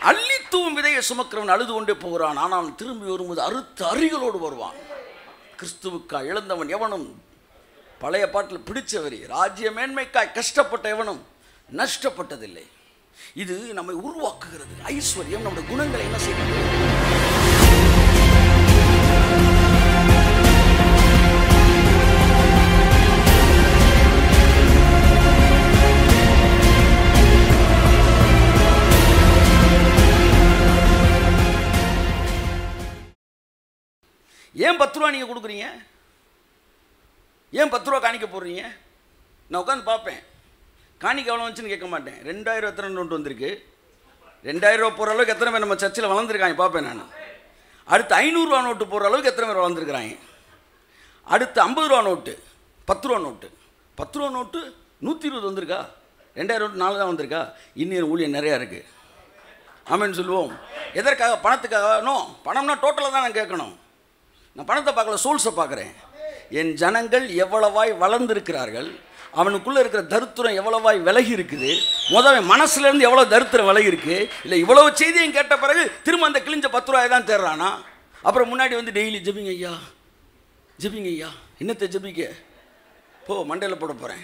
அள்ளித்தூவும் விதையை சுமக்கிறவன் அழுது கொண்டே போகிறான் ஆனால் திரும்பி வரும்போது அறுத்து அரிகளோடு வருவான் கிறிஸ்துவுக்காய் இழந்தவன் எவனும் பழைய பாட்டில் பிடிச்சவரி ராஜ்ய மேன்மைக்காய் கஷ்டப்பட்ட எவனும் நஷ்டப்பட்டதில்லை இது நம்மை உருவாக்குகிறது ஐஸ்வர்யம் நம்முடைய குணங்களை என்ன செய்கிறது ஏன் பத்து ரூபா நீங்கள் கொடுக்குறீங்க ஏன் பத்து ரூபா காணிக்க போடுறீங்க நான் உட்காந்து பார்ப்பேன் காணிக்க எவ்வளோ வந்துச்சுன்னு கேட்க மாட்டேன் ரெண்டாயிரம் எத்தனை நோட்டு வந்திருக்கு ரெண்டாயிரம் ரூபா போகிற அளவுக்கு எத்தனை பேர் நம்ம சர்ச்சில் வளர்ந்துருக்காங்க பார்ப்பேன் நான் அடுத்து ஐநூறுரூவா நோட்டு போடுற அளவுக்கு எத்தனை பேர் வளர்ந்துருக்குறாங்க அடுத்து ஐம்பது ரூபா நோட்டு பத்து ரூபா நோட்டு பத்து ரூபா நோட்டு நூற்றி இருபது வந்திருக்கா ரெண்டாயிரம் நோட்டு நாலு தான் வந்திருக்கா இன்னும் ஊழியம் நிறையா இருக்குது ஆமென்னு சொல்லுவோம் எதற்காக பணத்துக்காக நோ பணம்னா டோட்டலாக தான் நான் கேட்கணும் நான் பணத்தை பார்க்கல சோல்ஸை பார்க்குறேன் என் ஜனங்கள் எவ்வளவாய் வளர்ந்திருக்கிறார்கள் அவனுக்குள்ளே இருக்கிற தரித்திரம் எவ்வளவாய் விலகி இருக்குது முதல் மனசுலேருந்து எவ்வளோ தரித்திரம் விலகி இருக்கு இல்லை இவ்வளவு செய்தியும் கேட்ட பிறகு திரும்ப அந்த கிழிஞ்ச பத்து ரூபாய் தான் தேடுறானா அப்புறம் முன்னாடி வந்து டெய்லி ஜெபிங்க ஐயா ஜெபிங்க ஐயா என்னத்தை ஜெபிக்க போ மண்டையில் போட போகிறேன்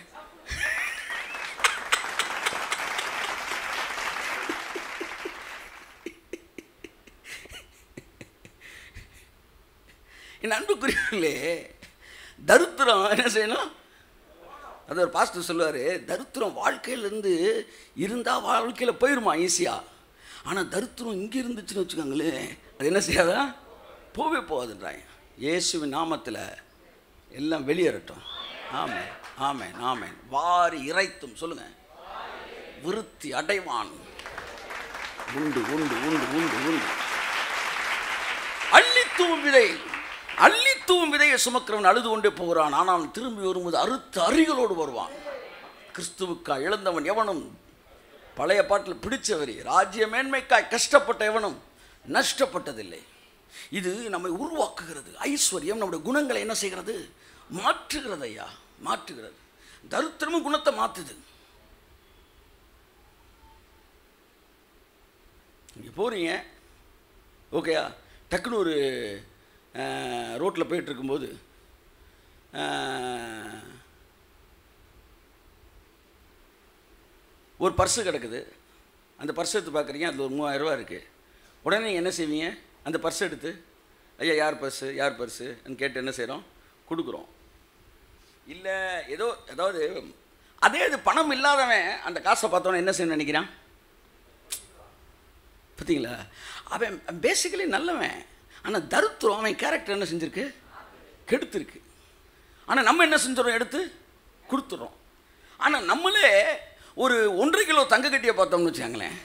என் அன்புக்குரியவர்களே தரித்திரம் என்ன செய்யணும் அது ஒரு பாஸ்டர் சொல்லுவார் தரித்திரம் வாழ்க்கையிலேருந்து இருந்தால் வாழ்க்கையில் போயிருமா ஈஸியாக ஆனால் தரித்திரம் இங்கே இருந்துச்சுன்னு வச்சுக்கோங்களேன் அது என்ன செய்யாதா போவே போகாதுன்றாங்க இயேசுவின் நாமத்தில் எல்லாம் வெளியேறட்டும் ஆமென் ஆமென் ஆமென் வாரி இறைத்தும் சொல்லுங்க விருத்தி அடைவான் உண்டு உண்டு உண்டு உண்டு உண்டு அள்ளித்தூவும் விதை அள்ளித்தூவும் விதையை சுமக்கிறவன் அழுது கொண்டே போகிறான் ஆனால் திரும்பி வரும்போது அறுத்து அரிகளோடு வருவான் கிறிஸ்துவுக்காய் இழந்தவன் எவனும் பழைய பாட்டில் பிடிச்சவரி ராஜ்ய மேன்மைக்காய் கஷ்டப்பட்ட எவனும் நஷ்டப்பட்டதில்லை இது நம்மை உருவாக்குகிறது ஐஸ்வர்யம் நம்முடைய குணங்களை என்ன செய்கிறது மாற்றுகிறது ஐயா மாற்றுகிறது தரித்திரமும் குணத்தை மாற்றுது நீங்கள் போகிறீங்க ஓகேயா டக்குன்னு ஒரு ரோட்டில் போயிட்டு இருக்கும்போது அஹ், ஒரு பர்ஸு கிடக்குது அந்த பர்ஸ் எடுத்து பார்க்குறீங்க அதில் ஒரு மூவாயிரரூவா இருக்குது உடனே நீங்கள் என்ன செய்வீங்க அந்த பர்ஸ் எடுத்து ஐயா யார் பர்ஸு யார் பர்ஸுன்னு கேட்டு என்ன செய்கிறோம் கொடுக்குறோம் இல்லை ஏதோ அதாவது அதே இது பணம் இல்லாதவன் அந்த காசை பார்த்தோன்னே என்ன செய்யணும்னு நினைக்கிறான் பார்த்தீங்களா அவன் பேசிக்கலி நல்லவன் ஆனால் தருத்திரம் அவன் கேரக்டர் என்ன செஞ்சிருக்கு கெடுத்திருக்கு ஆனால் நம்ம என்ன செஞ்சிடறோம் எடுத்து கொடுத்துட்றோம் ஆனால் நம்மளே ஒரு ஒன்றரை கிலோ தங்க கட்டியை பார்த்தோம்னு வச்சுக்கோங்களேன்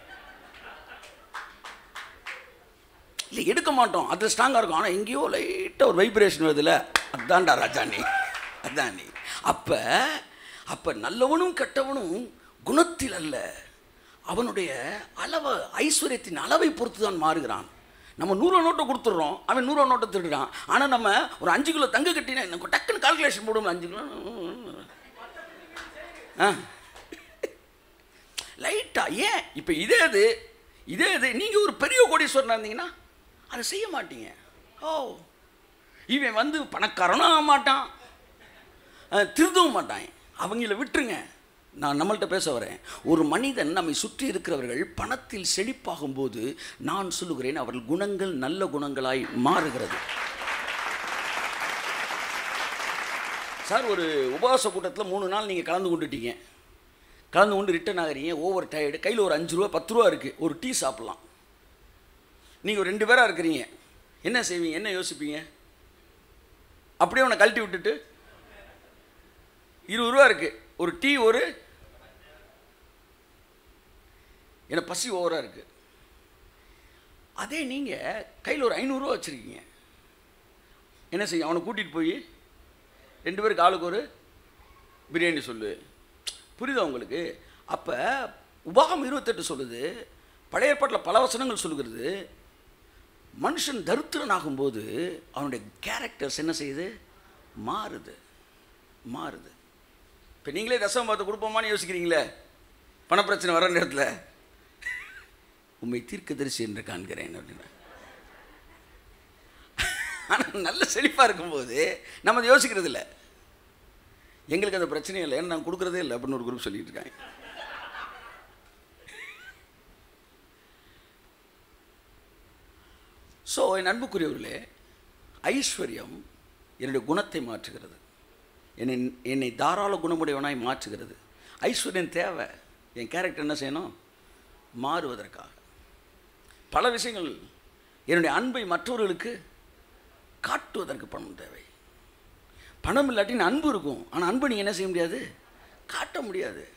இல்லை எடுக்க மாட்டோம் அது ஸ்ட்ராங்காக இருக்கும் ஆனால் எங்கேயோ லைட்டாக ஒரு வைப்ரேஷன் வருதுல்ல அதான்டா ராஜா நீ அதான் நீ அப்போ அப்போ நல்லவனும் கெட்டவனும் குணத்தில் அல்ல அவனுடைய அளவை ஐஸ்வர்யத்தின் அளவை பொறுத்து தான் மாறுகிறான் நம்ம நூறுரூவா நோட்டை கொடுத்துட்றோம் அவன் நூறுரூவா நோட்டை திருடுறான் ஆனால் நம்ம ஒரு அஞ்சு கிலோ தங்க கட்டினா எனக்கு டக்குன்னு கால்குலேஷன் போடுவோம் அஞ்சு கிலோ ஆ லைட்டா ஏன் இப்போ இதே இது இதே இது நீங்கள் ஒரு பெரிய கோடீஸ்வரனாக இருந்தீங்கன்னா அதை செய்ய மாட்டீங்க ஓ இவன் வந்து பணக்காரனும் ஆக மாட்டான் அஹ், திருடவும் மாட்டான் அவங்கள விட்டுருங்க நான் நம்மள்ட்ட பேச வரேன் ஒரு மனிதன் நம்மை சுற்றி இருக்கிறவர்கள் பணத்தில் செழிப்பாகும் போது நான் சொல்லுகிறேன் அவர்கள் குணங்கள் நல்ல குணங்களாய் மாறுகிறது சார் ஒரு உபவாச கூட்டத்தில் மூணு நாள் நீங்கள் கலந்து கொண்டுட்டீங்க கலந்து கொண்டு ரிட்டர்ன் ஆகிறீங்க ஓவர் டயர்டு கையில் ஒரு அஞ்சு ரூபா பத்து ரூபா இருக்குது ஒரு டீ சாப்பிட்லாம் நீங்கள் ஒரு ரெண்டு பேராக இருக்கிறீங்க என்ன செய்வீங்க என்ன யோசிப்பீங்க அப்படியே அவனை கழட்டி விட்டுட்டு இருபது ரூபா இருக்குது ஒரு டீ ஒரு எனக்கு பசி ஓவராக இருக்குது அதே நீங்கள் கையில் ஒரு ஐநூறுரூவா வச்சுருக்கீங்க என்ன செய்யும் அவனை கூட்டிகிட்டு போய் ரெண்டு பேருக்கு ஆளுக்கு ஒரு பிரியாணி சொல்லு புரியுதா உங்களுக்கு அப்போ உபாகம் இருபத்தெட்டு சொல்லுது பழைய ஏற்பாட்டில் பல வசனங்கள் சொல்லுகிறது மனுஷன் தரித்திரன் ஆகும்போது அவனுடைய கேரக்டர்ஸ் என்ன செய்யுது மாறுது மாறுது இப்போ நீங்களே தசமம் பார்த்து கொடுப்போமான்னு யோசிக்கிறீங்களே பணப்பிரச்சனை வர நேரத்தில் உம்மை தீர்க்கதரிசி என்று காண்கிறேன் அப்படின்னு ஆனால் நல்ல செழிப்பாக இருக்கும்போது நம்ம அதை யோசிக்கிறது இல்லை எங்களுக்கு அந்த பிரச்சனையே இல்லை ஏன்னா நான் கொடுக்குறதே இல்லை அப்படின்னு ஒரு குரூப் சொல்லிட்டு இருக்காங்க ஸோ என் அன்புக்குரியவர்களே ஐஸ்வர்யம் என்னுடைய குணத்தை மாற்றுகிறது என்னை என்னை தாராள குணமுடையவனாய் மாற்றுகிறது ஐஸ்வர்யம் தேவை என் கேரக்டர் என்ன செய்யணும் மாறுவதற்காக பல விஷயங்கள் என்னுடைய அன்பை மற்றவர்களுக்கு காட்டுவதற்கு பணம் தேவை பணம் இல்லாட்டின்னு அன்பு இருக்கும் ஆனால் அன்பு நீங்கள் என்ன செய்ய முடியாது காட்ட முடியாது